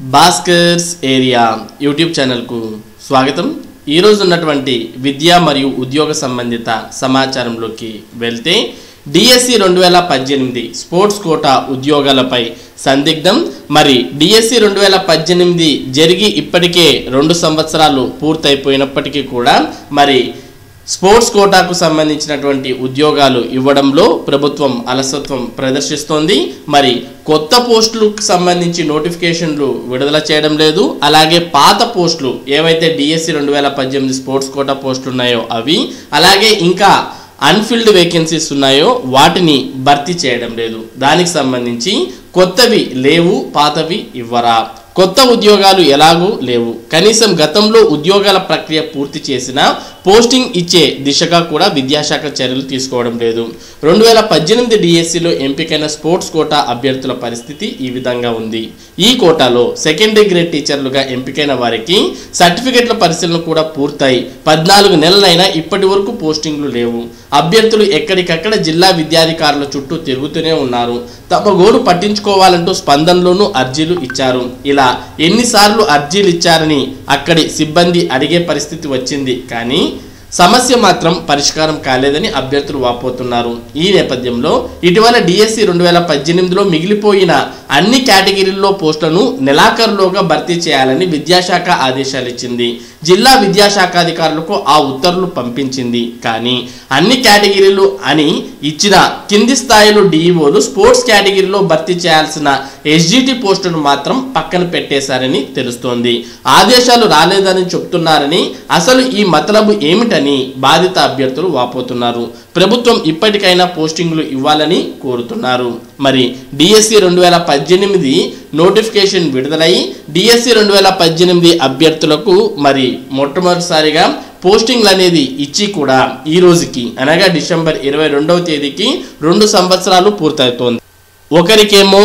Bhaskar's area YouTube ఛానల్కు స్వాగతం ఈరోజు ఉన్నటువంటి విద్య మరియు ఉద్యోగ సంబంధిత సమాచారంలోకి వెళ్తే డిఎస్సి రెండు వేల పద్దెనిమిది స్పోర్ట్స్ కోటా ఉద్యోగాలపై సందిగ్ధం మరి డిఎస్సి రెండు వేల పద్దెనిమిది జరిగి ఇప్పటికే రెండు సంవత్సరాలు పూర్తయిపోయినప్పటికీ కూడా మరి స్పోర్ట్స్ కోటాకు సంబంధించినటువంటి ఉద్యోగాలు ఇవ్వడంలో ప్రభుత్వం అలసత్వం ప్రదర్శిస్తోంది మరి కొత్త పోస్టులకు సంబంధించి నోటిఫికేషన్లు విడుదల చేయడం లేదు అలాగే పాత పోస్టులు ఏవైతే డిఎస్సి రెండు వేల పద్దెనిమిది స్పోర్ట్స్ కోటా పోస్టులు ఉన్నాయో అవి అలాగే ఇంకా అన్ఫిల్డ్ వేకెన్సీస్ ఉన్నాయో వాటిని భర్తీ చేయడం లేదు దానికి సంబంధించి కొత్తవి లేవు పాతవి ఇవ్వరా కొత్త ఉద్యోగాలు ఎలాగూ లేవు కనీసం గతంలో ఉద్యోగాల ప్రక్రియ పూర్తి చేసిన పోస్టింగ్ ఇచ్చే దిశగా కూడా విద్యాశాఖ చర్యలు తీసుకోవడం లేదు రెండు వేల పద్దెనిమిది డిఎస్సిలో ఎంపికైన స్పోర్ట్స్ కోటా అభ్యర్థుల పరిస్థితి ఈ విధంగా ఉంది ఈ కోటాలో సెకండరీ గ్రేడ్ టీచర్లుగా ఎంపికైన వారికి సర్టిఫికెట్ల పరిశీలన కూడా పూర్తయి పద్నాలుగు నెలలైనా ఇప్పటి వరకు పోస్టింగ్లు లేవు అభ్యర్థులు ఎక్కడికక్కడ జిల్లా విద్యాధికారుల చుట్టూ తిరుగుతూనే ఉన్నారు తమ గోడు పట్టించుకోవాలంటూ స్పందనలోనూ అర్జీలు ఇచ్చారు ఇలా ఎన్నిసార్లు అర్జీలు ఇచ్చారని అక్కడి సిబ్బంది అడిగే పరిస్థితి వచ్చింది కానీ సమస్య మాత్రం పరిష్కారం కాలేదని అభ్యర్థులు వాపోతున్నారు ఈ నేపథ్యంలో ఇటీవల డిఎస్సి రెండు వేల పద్దెనిమిదిలో మిగిలిపోయిన అన్ని కేటగిరీల్లో పోస్టులను నెలాఖరులోగా భర్తీ చేయాలని విద్యాశాఖ ఆదేశాలు ఇచ్చింది జిల్లా విద్యాశాఖ అధికారులకు ఆ ఉత్తర్వులు పంపించింది కానీ అన్ని కేటగిరీలు అని ఇచ్చిన కింది స్థాయిలో డిఈఓలు స్పోర్ట్స్ కేటగిరీలో భర్తీ చేయాల్సిన ఎస్జిటి పోస్టును మాత్రం పక్కన పెట్టేశారని తెలుస్తోంది ఆదేశాలు రాలేదని చెప్తున్నారని అసలు ఈ మతలబు ఏమిటని బాధిత అభ్యర్థులు వాపోతున్నారు ప్రభుత్వం ఇప్పటికైనా పోస్టింగ్లు ఇవ్వాలని కోరుతున్నారు మరి డిఎస్సి రెండు వేల పద్దెనిమిది నోటిఫికేషన్ విడుదలై డిఎస్సి రెండు వేల పద్దెనిమిది అభ్యర్థులకు మరి మొట్టమొదటిసారిగా పోస్టింగ్లు అనేది ఇచ్చి కూడా ఈ రోజుకి అనగా డిసెంబర్ ఇరవై రెండవ తేదీకి రెండు సంవత్సరాలు పూర్తవుతోంది ఒకరికేమో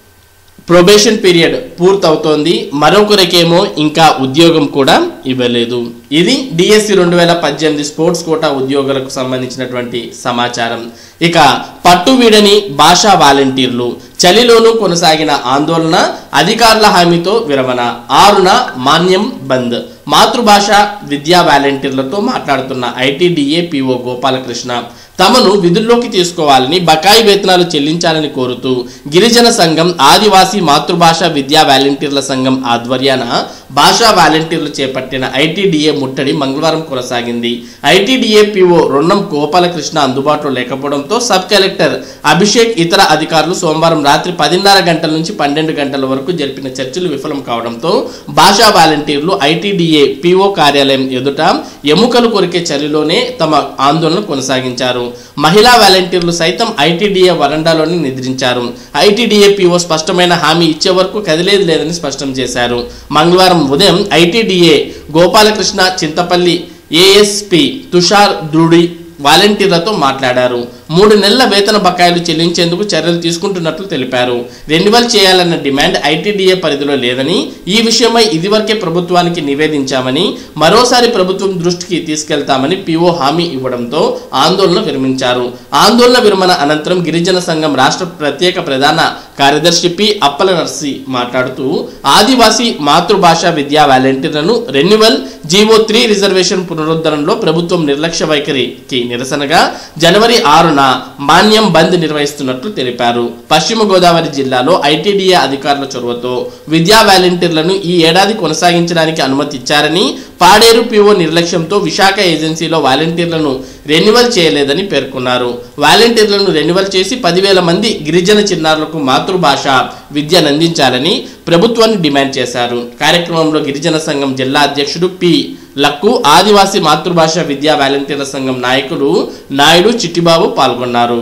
ప్రొబేషన్ పీరియడ్ పూర్తవుతోంది మరొకరికేమో ఇంకా ఉద్యోగం కూడా ఇవ్వలేదు ఇది డిఎస్సి రెండు వేల పద్దెనిమిది స్పోర్ట్స్ కోటా ఉద్యోగులకు సంబంధించినటువంటి సమాచారం ఇక పట్టు వీడని భాషా వాలంటీర్లు చలిలోనూ కొనసాగిన ఆందోళన అధికారుల హామీతో విరమణ ఆరున మాన్యం బంద్ మాతృభాష విద్యా వాలంటీర్లతో మాట్లాడుతున్న ఐటీడీఏ పిఓ గోపాలకృష్ణ తమను విధుల్లోకి తీసుకోవాలని బకాయి వేతనాలు చెల్లించాలని కోరుతూ గిరిజన సంఘం ఆదివాసీ మాతృభాష విద్యా వాలంటీర్ల సంఘం ఆధ్వర్యాన భాషా వాలంటీర్లు చేపట్టిన ఐటీడీఏ ముట్టడి మంగళవారం కొనసాగింది ఐటీడీఏ పిఓ రొన్నం గోపాలకృష్ణ అందుబాటులో లేకపోవడంతో సబ్ కలెక్టర్ అభిషేక్ ఇతర అధికారులు సోమవారం రాత్రి పదిన్నర గంటల నుంచి పన్నెండు గంటల వరకు జరిపిన చర్చలు విఫలం కావడంతో భాషా వాలంటీర్లు ఐటీడీఏ పిఓ కార్యాలయం ఎదుట ఎముకలు కొరికే చలిలోనే తమ ఆందోళన కొనసాగించారు మహిళా వాలంటీర్లు సైతం ఐటీడీఏ వరండాలోనే నిద్రించారు ఐటీడీఏ పిఓ స్పష్టమైన హామీ ఇచ్చే వరకు కదిలేదు లేదని స్పష్టం చేశారు మంగళవారం ఉదయం ఐటీడీఏ గోపాలకృష్ణ చింతపల్లి ఏఎస్పి తుషార్ ద్రుడి వాలంటీర్లతో మాట్లాడారు మూడు నెలల వేతన బకాయిలు చెల్లించేందుకు చర్యలు తీసుకుంటున్నట్లు తెలిపారు రెన్యువల్ చేయాలన్న డిమాండ్ ఐటీడీఏ పరిధిలో లేదని ఈ విషయమై ఇదివరకే ప్రభుత్వానికి నివేదించామని మరోసారి ప్రభుత్వం దృష్టికి తీసుకెళ్తామని పీఓ హామీ ఇవ్వడంతో ఆందోళన విరమించారు ఆందోళన విరమణ అనంతరం గిరిజన సంఘం రాష్ట్ర ప్రత్యేక ప్రధాన కార్యదర్శి పి అప్పల నర్సి మాట్లాడుతూ ఆదివాసీ మాతృభాష విద్యా వాలంటీర్లను రెన్యువల్ జీవో త్రీ రిజర్వేషన్ పునరుద్ధరణలో ప్రభుత్వం నిర్లక్ష్య వైఖరికి నిరసనగా జనవరి ఆరున మాన్యం బంద్ నిర్వహిస్తున్నట్లు తెలిపారు పశ్చిమ గోదావరి జిల్లాలో ఐటీడీఏ అధికారుల చొరవతో విద్యా వాలంటీర్లను ఈ ఏడాది కొనసాగించడానికి అనుమతి ఇచ్చారని పాడేరు పిఓ నిర్లక్ష్యంతో విశాఖ ఏజెన్సీలో వాలంటీర్లను రెన్యువల్ చేయలేదని పేర్కొన్నారు వాలంటీర్లను రెన్యువల్ చేసి పదివేల మంది గిరిజన చిన్నారులకు మాతృభాష విద్యను అందించాలని ప్రభుత్వాన్ని డిమాండ్ చేశారు కార్యక్రమంలో గిరిజన సంఘం జిల్లా అధ్యక్షుడు పి లక్కు ఆదివాసీ మాతృభాష విద్యా వాలంటీర్ల సంఘం నాయకులు నాయుడు చిట్టిబాబు పాల్గొన్నారు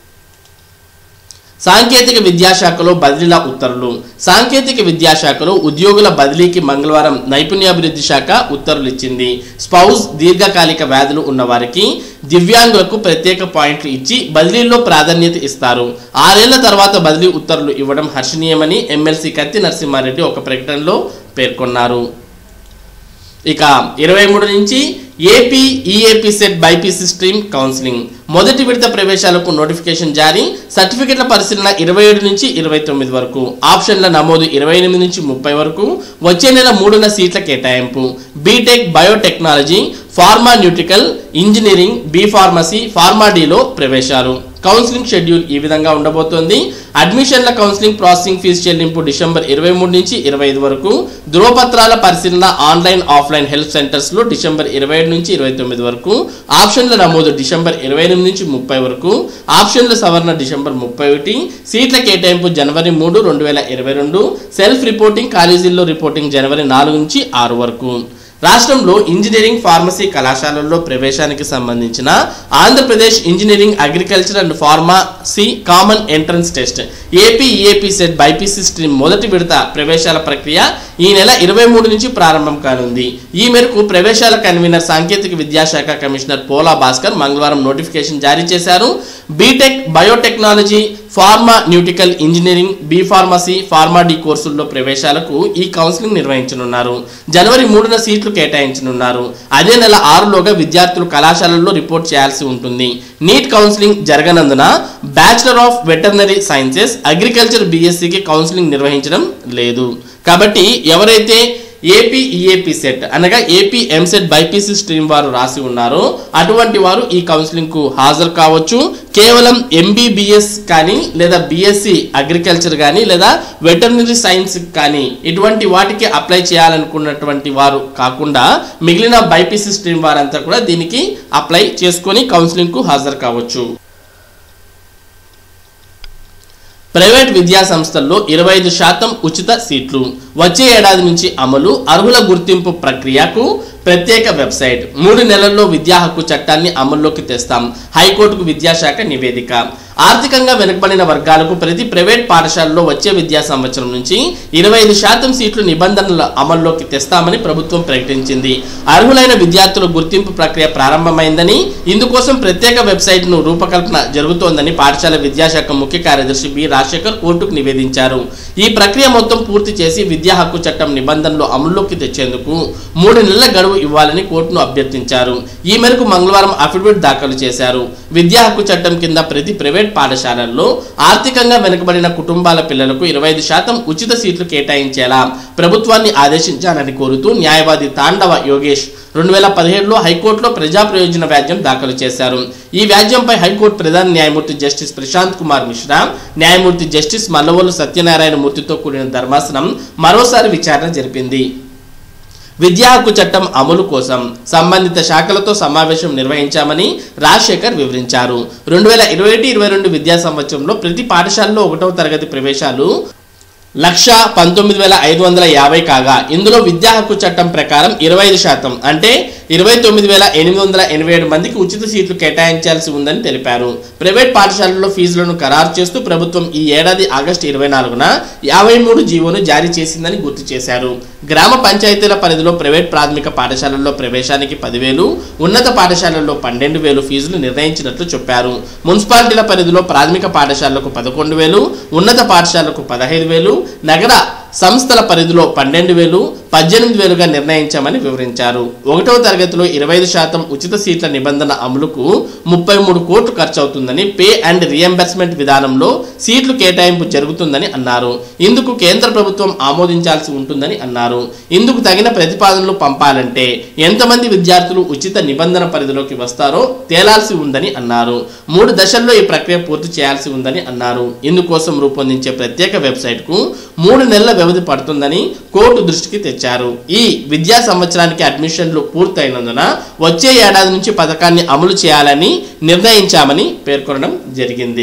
సాంకేతిక విద్యాశాఖలో బదిలీల ఉత్తర్వులు సాంకేతిక విద్యాశాఖలో ఉద్యోగుల బదిలీకి మంగళవారం నైపుణ్యాభివృద్ధి శాఖ ఉత్తర్వులు ఇచ్చింది స్పౌస్ దీర్ఘకాలిక వ్యాధులు ఉన్నవారికి దివ్యాంగులకు ప్రత్యేక పాయింట్లు ఇచ్చి బదిలీల్లో ప్రాధాన్యత ఇస్తారు ఆరేళ్ల తర్వాత బదిలీ ఉత్తర్వులు ఇవ్వడం హర్షణీయమని ఎమ్మెల్సీ కత్తి నరసింహారెడ్డి ఒక ప్రకటనలో పేర్కొన్నారు ఇక ఇరవై మూడు నుంచి AP EAP CET BiPC stream counselling మొదటి విడత ప్రవేశాలకు నోటిఫికేషన్ జారీ సర్టిఫికెట్ల పరిశీలన ఇరవై ఏడు నుంచి ఇరవై తొమ్మిది వరకు ఆప్షన్ల నమోదు ఇరవై ఎనిమిది నుంచి ముప్పై వరకు వచ్చే నెల మూడున సీట్ల కేటాయింపు B Tech biotechnology pharmaceutical engineering B pharmacy pharma డిలో ప్రవేశాలు కౌన్సిలింగ్ షెడ్యూల్ ఈ విధంగా ఉండబోతోంది అడ్మిషన్ల కౌన్సిలింగ్ ప్రాసెసింగ్ ఫీజు చెల్లింపు డిసెంబర్ ఇరవై మూడు నుంచి ఇరవై ఐదు వరకు ధృవపత్రాల పరిశీలన ఆన్లైన్ ఆఫ్లైన్ హెల్త్ సెంటర్స్ లో డిసెంబర్ ఇరవై ఏడు నుంచి ఇరవై తొమ్మిది వరకు ఆప్షన్ల నమోదు డిసెంబర్ ఇరవై ఎనిమిది నుంచి ముప్పై వరకు ఆప్షన్ల సవరణ డిసెంబర్ ముప్పై ఒకటి సీట్ల కేటాయింపు జనవరి మూడు రెండు వేల ఇరవై రెండు సెల్ఫ్ రిపోర్టింగ్ కాలేజీల్లో రిపోర్టింగ్ జనవరి నాలుగు నుంచి ఆరు వరకు రాష్ట్రంలో ఇంజనీరింగ్ ఫార్మసీ కళాశాలల్లో ప్రవేశానికి సంబంధించిన Andhra Pradesh engineering agriculture and pharmacy common entrance test AP EAP CET BiPC stream మొదటి విడత ప్రవేశాల ప్రక్రియ ఈ నెల ఇరవై మూడు నుంచి ప్రారంభం కానుంది ఈ మేరకు ప్రవేశాల కన్వీనర్ సాంకేతిక విద్యాశాఖ కమిషనర్ పోలా భాస్కర్ మంగళవారం నోటిఫికేషన్ జారీ చేశారు B Tech biotechnology pharmaceutical engineering B pharmacy pharma D కోర్సుల్లో ప్రవేశాలకు ఈ కౌన్సిలింగ్ నిర్వహించనున్నారు జనవరి మూడున సీట్లు కేటాయించనున్నారు అదే నెల ఆరులోగా విద్యార్థులు కళాశాలల్లో రిపోర్ట్ చేయాల్సి ఉంటుంది నీట్ కౌన్సిలింగ్ జరగనందున bachelor of veterinary sciences agriculture బీఎస్సీకి కౌన్సిలింగ్ నిర్వహించడం లేదు కాబట్టి ఎవరైతే ఏపీ ఈఏపీ సెట్ అనగా ఏపీ ఎంసెట్ బైపీసీ స్ట్రీమ్ వారు రాసి ఉన్నారో అటువంటి వారు ఈ కౌన్సిలింగ్ కు హాజరు కావచ్చు కేవలం ఎంబీబీఎస్ కానీ లేదా బీఎస్సీ అగ్రికల్చర్ కానీ లేదా వెటర్నరీ సైన్స్ కానీ ఇటువంటి వాటికి అప్లై చేయాలనుకున్నటువంటి వారు కాకుండా మిగిలిన బైపీసీ స్ట్రీమ్ వారంతా కూడా దీనికి అప్లై చేసుకొని కౌన్సిలింగ్ కు హాజరు కావచ్చు ప్రైవేట్ విద్యా సంస్థల్లో ఇరవై ఐదు శాతం ఉచిత సీట్లు వచ్చే ఏడాది నుంచి అమలు అర్హుల గుర్తింపు ప్రక్రియకు ప్రత్యేక వెబ్సైట్ మూడు నెలల్లో విద్యా హక్కు చట్టాన్ని అమల్లోకి తెస్తాం హైకోర్టుకు విద్యాశాఖ నివేదిక ఆర్థికంగా వెనుకబడిన వర్గాలకు ప్రతి ప్రైవేట్ పాఠశాలలో వచ్చే విద్యా సంవత్సరం నుంచి ఇరవై ఐదు శాతం సీట్లు నిబంధనల అమల్లోకి తెస్తామని ప్రభుత్వం ప్రకటించింది అర్హులైన విద్యార్థుల గుర్తింపు ప్రక్రియ ప్రారంభమైందని ఇందుకోసం ప్రత్యేక వెబ్సైట్ను రూపకల్పన జరుగుతోందని పాఠశాల విద్యాశాఖ ముఖ్య కార్యదర్శి బి రాజశేఖర్ కోర్టుకు నివేదించారు ఈ ప్రక్రియ మొత్తం పూర్తి చేసి విద్యా హక్కు చట్టం నిబంధనలు అమల్లోకి తెచ్చేందుకు మూడు నెలల గడువు ఇవ్వాలని కోర్టును అభ్యర్థించారు ఈ మేరకు మంగళవారం అఫిడవిట్ దాఖలు చేశారు విద్యా హక్కు చట్టం కింద ప్రతి ప్రైవేట్ పాఠశాలల్లో ఆర్థికంగా వెనుకబడిన కుటుంబాల పిల్లలకు ఇరవై ఐదు శాతం ఉచిత సీట్లు కేటాయించేలా ప్రభుత్వాన్ని ఆదేశించాలని కోరుతూ న్యాయవాది తాండవ యోగేష్ రెండు వేల పదిహేడులో హైకోర్టులో ప్రజా ప్రయోజన వ్యాజ్యం దాఖలు చేశారు ఈ వ్యాజ్యంపై హైకోర్టు ప్రధాన న్యాయమూర్తి జస్టిస్ ప్రశాంత్ కుమార్ మిశ్రా న్యాయమూర్తి జస్టిస్ మల్లవోలు సత్యనారాయణ మూర్తితో కూడిన ధర్మాసనం మరోసారి విచారణ జరిపింది విద్యా హక్కు చట్టం అమలు కోసం సంబంధిత శాఖలతో సమావేశం నిర్వహించామని రాజశేఖర్ వివరించారు రెండు వేల ఇరవై ఒకటి ఇరవై రెండు విద్యా సంవత్సరంలో ప్రతి పాఠశాలలో ఒకటవ తరగతి ప్రవేశాలు లక్ష పంతొమ్మిది వేల ఐదు వందల యాభై కాగా ఇందులో విద్యా హక్కు చట్టం ప్రకారం ఇరవై ఐదు శాతం అంటే ఇరవై తొమ్మిది వేల ఎనిమిది వందల ఎనభై ఏడు మందికి ఉచిత సీట్లు కేటాయించాల్సి ఉందని తెలిపారు ప్రైవేట్ పాఠశాలల్లో ఫీజులను ఖరారు చేస్తూ ప్రభుత్వం ఈ ఏడాది ఆగస్టు ఇరవై నాలుగున యాభై మూడు జీవోను జారీ చేసిందని గుర్తు చేశారు గ్రామ పంచాయతీల పరిధిలో ప్రైవేట్ ప్రాథమిక పాఠశాలల్లో ప్రవేశానికి పదివేలు ఉన్నత పాఠశాలల్లో పన్నెండు వేలు ఫీజులు నిర్ణయించినట్లు చెప్పారు మున్సిపాలిటీల పరిధిలో ప్రాథమిక పాఠశాలకు పదకొండు వేలు ఉన్నత పాఠశాలకు పదహైదు వేలు నగర సంస్థల పరిధిలో పన్నెండు వేలు పద్దెనిమిది వేలుగా నిర్ణయించామని వివరించారు ఒకటవ తరగతిలో ఇరవై ఐదు శాతం ఉచిత సీట్ల నిబంధన అమలుకు ముప్పై మూడు కోట్లు ఖర్చు అవుతుందని పే అండ్ రియంబర్స్మెంట్ విధానంలో సీట్లు కేటాయింపు జరుగుతుందని అన్నారు ఇందుకు కేంద్ర ప్రభుత్వం ఆమోదించాల్సి ఉంటుందని అన్నారు ఇందుకు తగిన ప్రతిపాదనలు పంపాలంటే ఎంతమంది విద్యార్థులు ఉచిత నిబంధన పరిధిలోకి వస్తారో తేలాల్సి ఉందని అన్నారు మూడు దశల్లో ఈ ప్రక్రియ పూర్తి చేయాల్సి ఉందని అన్నారు ఇందుకోసం రూపొందించే ప్రత్యేక వెబ్సైట్కు మూడు నెలల వ్యవధి పడుతుందని కోర్టు దృష్టికి తెచ్చారు ఈ విద్యా సంవత్సరానికి అడ్మిషన్లు పూర్తయినందున వచ్చే ఏడాది నుంచి పథకాన్ని అమలు చేయాలని నిర్ణయించామని పేర్కొనడం జరిగింది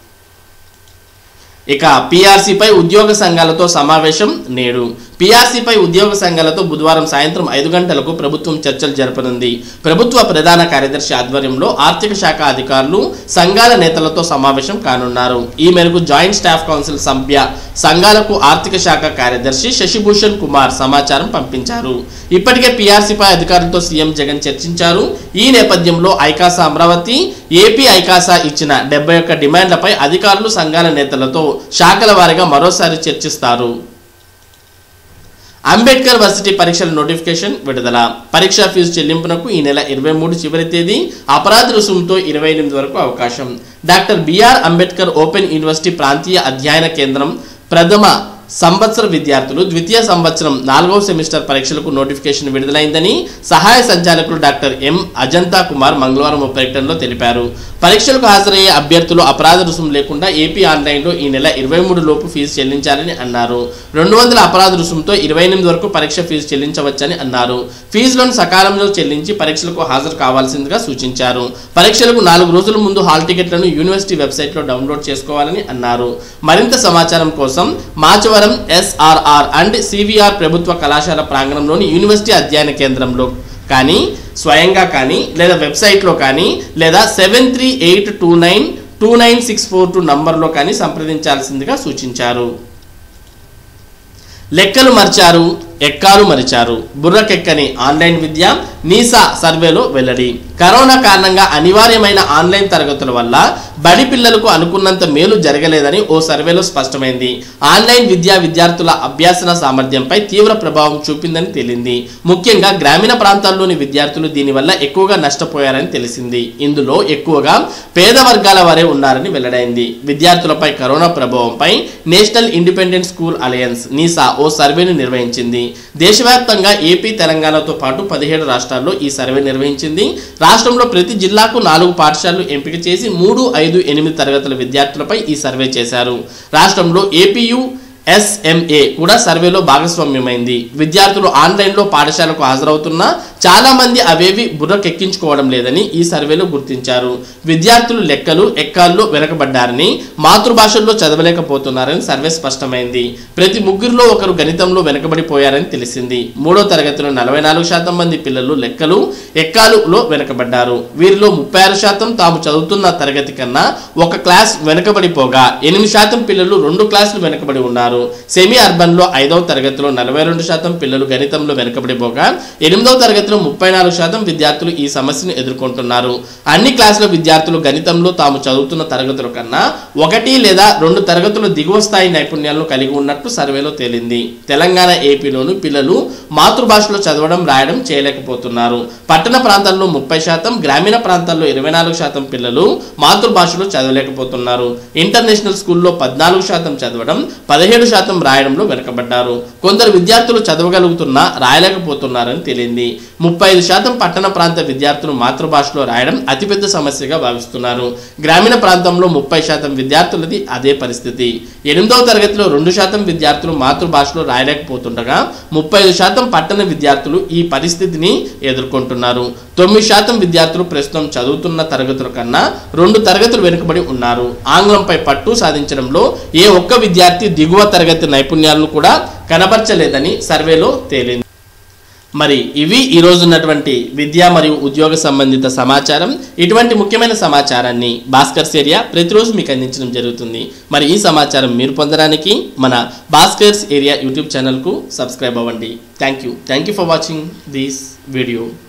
ఇక పీఆర్సీపై ఉద్యోగ సంఘాలతో సమావేశం నేడు పీఆర్సీపై ఉద్యోగ సంఘాలతో బుధవారం సాయంత్రం ఐదు గంటలకు ప్రభుత్వం చర్చలు జరపనుంది ప్రభుత్వ ప్రధాన కార్యదర్శి ఆధ్వర్యంలో ఆర్థిక శాఖ అధికారులు సంఘాల నేతలతో సమావేశం కానున్నారు ఈ మేరకు జాయింట్ స్టాఫ్ కౌన్సిల్ సభ్య సంఘాలకు ఆర్థిక శాఖ కార్యదర్శి శశిభూషణ్ కుమార్ సమాచారం పంపించారు ఇప్పటికే పీఆర్సీపై అధికారులతో సీఎం జగన్ చర్చించారు ఈ నేపథ్యంలో ఐకాసా అమరావతి ఏపీ ఐకాసా ఇచ్చిన డెబ్బై ఒక్క డిమాండ్లపై అధికారులు సంఘాల నేతలతో శాఖల వారీగా మరోసారి చర్చిస్తారు అంబేద్కర్ వర్సిటీ పరీక్షల నోటిఫికేషన్ విడుదల పరీక్షా ఫీజు చెల్లింపునకు ఈ నెల ఇరవై మూడు చివరి తేదీ అపరాధ రుసుముతో ఇరవై ఎనిమిది వరకు అవకాశం doctor BR Ambedkar open university ప్రాంతీయ అధ్యయన కేంద్రం ప్రథమ సంవత్సర విద్యార్థులు ద్వితీయ సంవత్సరం నాలుగవ సెమిస్టర్ పరీక్షలకు నోటిఫికేషన్ విడుదలైందని సహాయ సంచాలకులు డాక్టర్ ఎం అజంతా కుమార్ మంగళవారం ఓ ప్రకటనలో తెలిపారు పరీక్షలకు హాజరయ్యే అభ్యర్థులు అపరాధ రుసుము లేకుండా ఏపీ ఆన్లైన్లో ఈ నెల ఇరవై మూడు లోపు ఫీజు చెల్లించాలని అన్నారు రెండు వందల అపరాధ రుసుముతో ఇరవై ఎనిమిది వరకు పరీక్ష ఫీజు చెల్లించవచ్చని అన్నారు ఫీజులను సకాలంలో చెల్లించి పరీక్షలకు హాజరు కావాల్సిందిగా సూచించారు పరీక్షలకు నాలుగు రోజుల ముందు హాల్ టికెట్లను యూనివర్సిటీ వెబ్సైట్లో డౌన్లోడ్ చేసుకోవాలని అన్నారు మరింత సమాచారం కోసం మాచవరం ఎస్ఆర్ఆర్ అండ్ సివిఆర్ ప్రభుత్వ కళాశాల ప్రాంగణంలోని యూనివర్సిటీ అధ్యయన కేంద్రంలో కానీ స్వయంగా కానీ లేదా వెబ్సైట్లో కానీ లేదా seven three eight two nine two nine six four two నంబర్లో కానీ సంప్రదించాల్సిందిగా సూచించారు లెక్కలు మర్చారు ఎక్కాలు మరిచారు బుర్రకెక్కని ఆన్లైన్ విద్య నీసా సర్వేలో వెల్లడి కరోనా కారణంగా అనివార్యమైన ఆన్లైన్ తరగతుల వల్ల బడి పిల్లలకు అనుకున్నంత మేలు జరగలేదని ఓ సర్వేలో స్పష్టమైంది ఆన్లైన్ విద్యా విద్యార్థుల అభ్యాసన సామర్థ్యంపై తీవ్ర ప్రభావం చూపిందని తేలింది ముఖ్యంగా గ్రామీణ ప్రాంతాల్లోని విద్యార్థులు దీనివల్ల ఎక్కువగా నష్టపోయారని తెలిసింది ఇందులో ఎక్కువగా పేద వర్గాల వారే ఉన్నారని వెల్లడైంది విద్యార్థులపై కరోనా ప్రభావంపై national independent school alliance NISA ఓ సర్వేను నిర్వహించింది దేశవ్యాప్తంగా ఏపీ తెలంగాణతో పాటు పదిహేడు రాష్ట్రాల్లో ఈ సర్వే నిర్వహించింది రాష్ట్రంలో ప్రతి జిల్లాకు నాలుగు పాఠశాలలు ఎంపిక చేసి మూడు ఐదు ఎనిమిది తరగతుల విద్యార్థులపై ఈ సర్వే చేశారు రాష్ట్రంలో ఏపీయు ఎస్ఎంఏ కూడా సర్వేలో భాగస్వామ్యమైంది విద్యార్థులు ఆన్లైన్లో పాఠశాలకు హాజరవుతున్నా చాలా మంది అవేవి బుర్రకెక్కించుకోవడం లేదని ఈ సర్వేలో గుర్తించారు విద్యార్థులు లెక్కలు ఎక్కాల్లో వెనకబడ్డారని మాతృభాషల్లో చదవలేకపోతున్నారని సర్వే స్పష్టమైంది ప్రతి ముగ్గురిలో ఒకరు గణితంలో వెనకబడిపోయారని తెలిసింది మూడో తరగతిలో నలభై నాలుగు శాతం మంది పిల్లలు లెక్కలు ఎక్కాలులో వెనకబడ్డారు వీరిలో ముప్పై ఆరు శాతం తాము చదువుతున్న తరగతి కన్నా ఒక క్లాస్ వెనకబడిపోగా ఎనిమిది శాతం పిల్లలు రెండు క్లాసులు వెనకబడి ఉన్నారు సెమీ అర్బన్ లో ఐదవ తరగతిలో నలభై రెండు శాతం పిల్లలు గణితంలో వెనకబడిపోగా ఎనిమిదవ తరగతిలో ముప్పై నాలుగు శాతం విద్యార్థులు ఈ సమస్యను ఎదుర్కొంటున్నారు అన్ని క్లాసుల విద్యార్థులు గణితంలో తాము చదువుతున్న తరగతుల కన్నా ఒకటి లేదా రెండు తరగతుల దిగువ స్థాయి నైపుణ్యాలను కలిగి ఉన్నట్టు సర్వేలో తేలింది తెలంగాణ ఏపీలోను పిల్లలు మాతృభాషలో చదవడం రాయడం చేయలేకపోతున్నారు పట్టణ ప్రాంతాల్లో ముప్పై శాతం గ్రామీణ ప్రాంతాల్లో ఇరవై నాలుగు శాతం పిల్లలు మాతృభాషలో చదవలేకపోతున్నారు ఇంటర్నేషనల్ స్కూల్లో పద్నాలుగు శాతం చదవడం పదిహేడు శాతం రాయడంలో వెనకబడ్డారు కొందరు విద్యార్థులు చదవగలుగుతున్నా రాయలేకపోతున్నారని తేలింది ముప్పై ఐదు శాతం పట్టణ ప్రాంత విద్యార్థులు మాతృభాషలో రాయడం అతిపెద్ద సమస్యగా భావిస్తున్నారు గ్రామీణ ప్రాంతంలో ముప్పై శాతం విద్యార్థులది అదే పరిస్థితి ఎనిమిదవ తరగతిలో రెండు శాతం విద్యార్థులు మాతృభాషలో రాయలేకపోతుండగా ముప్పై ఐదు శాతం పట్టణ విద్యార్థులు ఈ పరిస్థితిని ఎదుర్కొంటున్నారు తొమ్మిది శాతం విద్యార్థులు ప్రస్తుతం చదువుతున్న తరగతుల కన్నా రెండు తరగతులు వెనుకబడి ఉన్నారు ఆంగ్లంపై పట్టు సాధించడంలో ఏ ఒక్క విద్యార్థి దిగువ తరగతి నైపుణ్యాలను కూడా కనబరచలేదని సర్వేలో తేలింది మరి ఇవి ఈ రోజు ఉన్నటువంటి విద్య మరియు ఉద్యోగ సంబంధిత సమాచారం ఇటువంటి ముఖ్యమైన సమాచారాన్ని భాస్కర్స్ ఏరియా ప్రతిరోజు మీకు అందించడం జరుగుతుంది మరి ఈ సమాచారం మీరు పొందడానికి మన భాస్కర్స్ ఏరియా యూట్యూబ్ ఛానల్కు సబ్స్క్రైబ్ అవ్వండి thank you thank you for watching this video